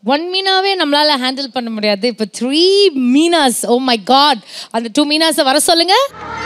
One மீனாவே நம்மளால handle பண்ண முடியாது இப்போ three Meenas oh my god அந்த டூ மீனாஸை வர சொல்லுங்க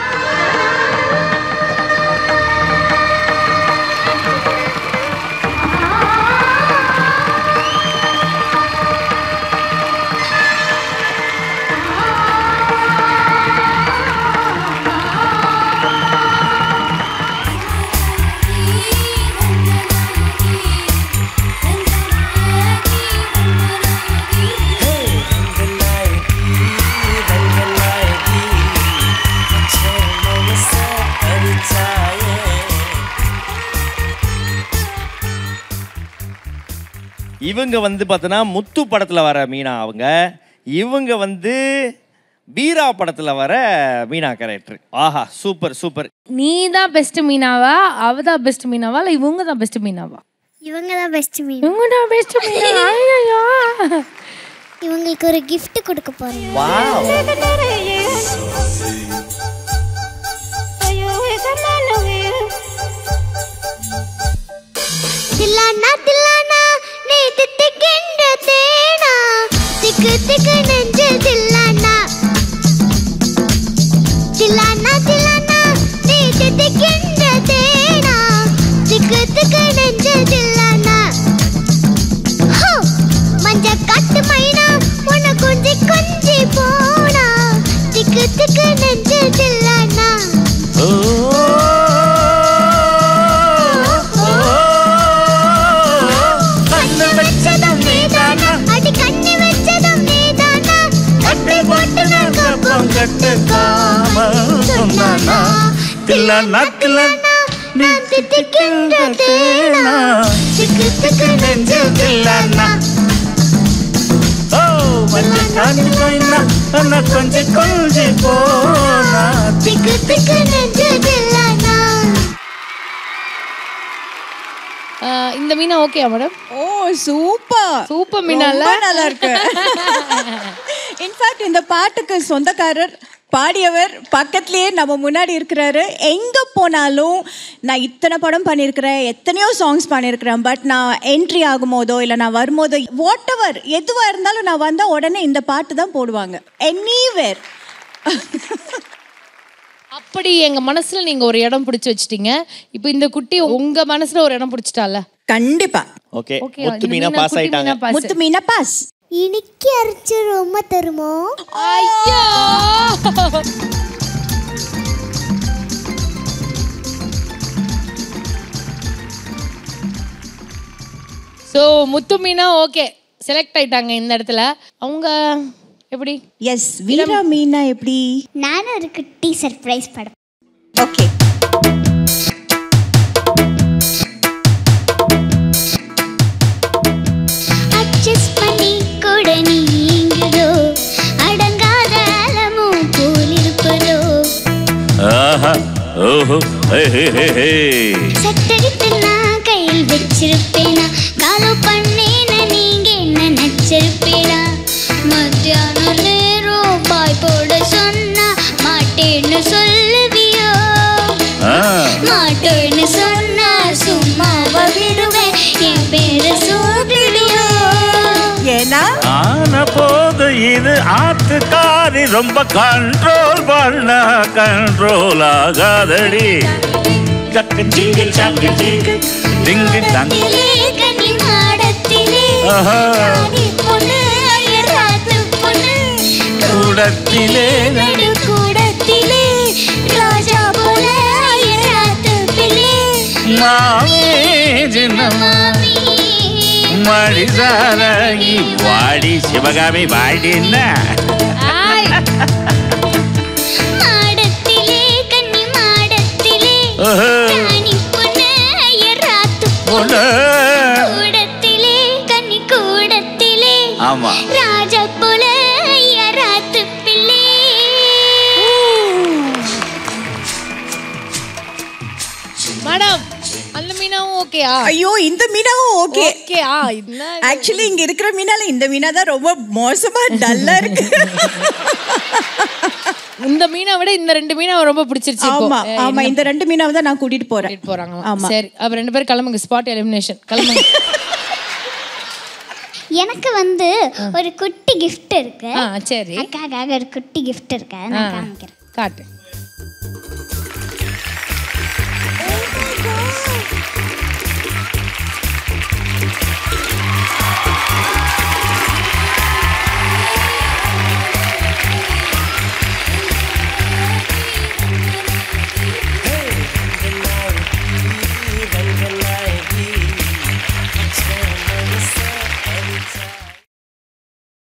இவங்க வந்து பார்த்தோன்னா முத்து படத்தில் வர மீனா அவங்க இவங்க வந்து பீரா படத்தில் வர மீனா கேரக்டர் ஆஹா சூப்பர் சூப்பர் நீ தான் பெஸ்ட் மீனாவா அவ தான் பெஸ்ட் மீனாவா இல்லை இவங்க தான் பெஸ்ட் மீனாவா இவங்க தான் பெஸ்ட் மீன் இவங்க தான் பெஸ்ட் மீனா ஐயையோ. இவங்களுக்கு ஒரு gift கொடுக்க போறேன் வாவ் தில்லானா தில்லானா நீ தித்திக்கின்ற தேனா திக்கு திக்கு நெஞ்சு தில்லானா தில்லானா தில்லானா நீ தித்திக்கின்ற தேனா திக்கு திக்கு நெஞ்சு தில்லானா ஹோ! மஞ்ச காட்டு மைனா உன்னை கொஞ்சி கொஞ்சி போனா திக்கு திக்கு நெஞ்சு தில்லானா கண்ணு வச்சதும் நீதானா அடி கண்ணு வச்சதும் நீதானா கட்டு போட்டு நான் கப்பம் கட்டுக்காம சொன்னானா தில்லானா தில்லானா நான் தித்திக்கின்ற தேனா திக்கு திக்கு நெஞ்சு தில்லானா கொஞ்சம் கொஞ்சம் போனா திக்கு திக்கு நெஞ்சு தில்லானா ஆஹ் இந்த மீனா ஓகேயா மேடம் ஓ சூப்பர் சூப்பர் மீனால ரொம்ப நல்லா இருக்கு இன்ஃபேக்ட் இந்த பாட்டுக்கு சொந்தக்காரர் பாடியவர் பக்கத்துலயே நம்ம முன்னாடி இருக்கிறாரு எங்க போனாலும் நான் இத்தனை படம் பண்ணியிருக்கிறேன் எத்தனையோ சாங்ஸ் பண்ணியிருக்கிறேன் பட் நான் என்ட்ரி ஆகும்போதோ இல்லை நான் வரும்போதோ வாட் எவர் எதுவாக இருந்தாலும் நான் வந்தால் உடனே இந்த பாட்டு தான் போடுவாங்க எனிவேர் அப்படி எங்க மனசுல நீங்க ஒரு இடம் பிடிச்சு வச்சிட்டீங்க இப்போ இந்த குட்டி உங்க மனசுல ஒரு இடம் பிடிச்சிட்டால கண்டிப்பா okay okay Muthu Meena pass ஆயிட்டாங்க முத்து மீனா பாஸ் இனிக்கு அரைச்சு ரொம்ப தருமோ ஐயோ so Muthu Meena okay select ஆயிட்டாங்க இந்த இடத்துல அவங்க எப்படி எஸ் வீரா மீனா எப்படி நானும் ஒரு குட்டி சர்ப்ரைஸ் படம் ஓகே அட்ஜஸ்ட் பண்ணி கூட நீங்குதோ அடங்காத அலமும் போல் இருப்பதோ ஆஹா ஓஹோ ஹே ஹே ஹே ஹே சட்டடித்து நான் கையில் வச்சிருப்பேனா ஃபாலோ பண்ணேன நீங்க என்ன நச்சிருப்பேனா மத்தியானம் நேரம் பாய் போட சொன்னா மாட்டேன்னு சொல்லுவியோ ஆ மாட்டேன்னு சொன்னா சும்மாவ விடுவேன் என் பேரை சூட்டிடுவியோ ஏன்னா ஆன போது இது ஆத்துக்காரி ரொம்ப கண்ட்ரோல் பண்ண கண்ட்ரோல் ஆகாதடி சக்கு ஜிங்கு சக்கு ஜிங்கு டிங்கு டங்கு திலே கனி மாடத்திலே ஆஹா. ராணி பொண்ணு அயராத்து பொண்ணு கூடத்திலே நடு கூடத்திலே ராஜா போல அயராத்து பிள்ளை மாவே ஜின்னம்மா மாமி மடிசாரகி வாடி சிவகாமி வாடின்னா ஆய் மாடத்திலே கன்னி மாடத்திலே ஓஹோ. ராணி பொண்ணு அயராத்து பொண்ணு பொண்ணு. கூடத்திலே கன்னி கூடத்திலே ஆமா ராஜா போல அயராத்து பிள்ளை மேடம் அந்த மீனாவும் ஓகேயா ஐயோ இந்த மீனாவும் ஓகே ஓகே ஆ என்ன ஆக்சுவலி இங்க இருக்கிற மீனால இந்த மீனா தான் ரொம்ப மோசமா டல்லா இருக்கு இந்த மீனை விட இந்த ரெண்டு மீனை ரொம்ப பிடிச்சிருச்சு இப்போ. ஆமா ஏ, ஆமா இந்த ரெண்டு மீனாவை தான் நான் கூட்டிட்டு போறேன் கூட்டிட்டு போறாங்க ஆமா. சரி அப்ப ரெண்டு பேரும் கிளம்புங்க ஸ்பாட் எலிமினேஷன் கிளம்புங்க எனக்கு வந்து ஒரு குட்டி gift இருக்கு ஆ சரி அக்காக்காக ஒரு குட்டி gift இருக்கு அதை ஆ நான் காமிக்கிறேன் காட்டு